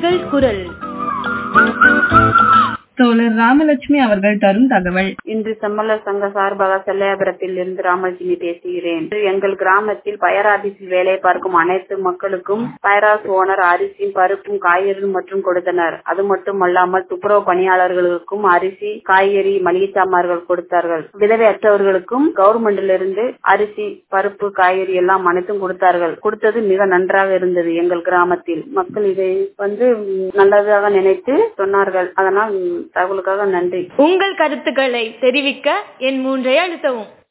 பயனாளிகள் குரல் தோழர் ராமலட்சுமி அவர்கள் தரும் தகவல் இன்று செம்மலர் சங்க சார்பாக செல்லையாபுரத்தில் இருந்து ராமலட்சுமி பேசுகிறேன் இன்று எங்கள் கிராமத்தில் பயராதிசில் வேலை பார்க்கும் அனைத்து மக்களுக்கும் பயராஸ் ஓனர் அரிசி பருப்பும் காய்கறிகள் மற்றும் கொடுத்தனர் அது மட்டுமல்லாமல் துப்புரவு பணியாளர்களுக்கும் அரிசி காய்கறி மளிகை சாமான்கள் கொடுத்தார்கள் விதவை அற்றவர்களுக்கும் கவர்மெண்டிலிருந்து அரிசி பருப்பு காய்கறி எல்லாம் அனைத்தும் கொடுத்தார்கள் கொடுத்தது மிக நன்றாக இருந்தது எங்கள் கிராமத்தில் மக்கள் இதை வந்து நல்லதாக நினைத்து சொன்னார்கள் அதனால் தகவலுக்காக நன்றி உங்கள் கருத்துக்களை தெரிவிக்க என் மூன்றை அழுத்தவும்